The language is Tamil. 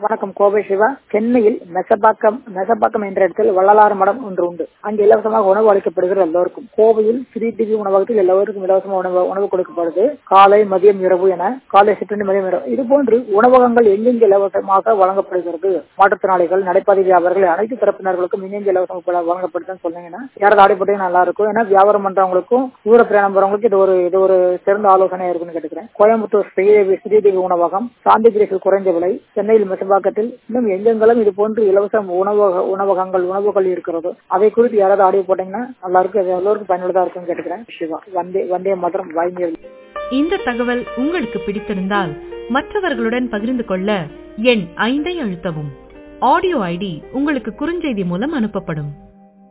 வணக்கம் கோவை சிவா சென்னையில் மெசபாக்கம் மெசபாக்கம் என்ற இடத்தில் வள்ளலார் மடம் ஒன்று உண்டு அங்கு இலவசமாக உணவு அளிக்கப்படுகிறது எல்லோருக்கும் கோவையில் ஸ்ரீ டிவி உணவகத்தில் எல்லோருக்கும் இலவசமாக உணவு உணவு கொடுக்கப்படுது காலை மதியம் இரவு என காலை சிற்றுண்டி மதியம் இரவு இது போன்று உணவகங்கள் எங்கெங்கு இலவசமாக வழங்கப்படுகிறது மாற்றுத்திறனாளிகள் நடைபாதை வியாபாரிகள் அனைத்து தரப்பினர்களுக்கும் எங்கெங்கு இலவசமாக வழங்கப்படுதுன்னு சொன்னீங்கன்னா யாராவது ஆடிப்பட்டே நல்லா இருக்கும் ஏன்னா வியாபாரம் பண்றவங்களுக்கும் தூர பிரயாணம் போறவங்களுக்கு இது ஒரு இது ஒரு சிறந்த ஆலோசனை இருக்குன்னு கேட்டுக்கிறேன் கோயம்புத்தூர் ஸ்ரீதேவி ஸ்ரீதேவி உணவகம் சாந்திகிரிகள் குறைந்த விலை சென்னையில் மெசபாக்கத்தில் இன்னும் எங்கெங்கெல்லாம் இது போன்று இலவச உணவக உணவகங்கள் உணவுகள் இருக்கிறது அதை குறித்து யாராவது ஆடியோ போட்டீங்கன்னா நல்லா இருக்கும் அது எல்லோருக்கும் பயனுள்ளதா இருக்கும்னு கேட்டுக்கிறேன் சிவா வந்தே வந்தே மாத்திரம் வாய்மையல் இந்த தகவல் உங்களுக்கு பிடித்திருந்தால் மற்றவர்களுடன் பகிர்ந்து கொள்ள எண் ஐந்தை அழுத்தவும் ஆடியோ ஐடி உங்களுக்கு குறுஞ்செய்தி மூலம் அனுப்பப்படும்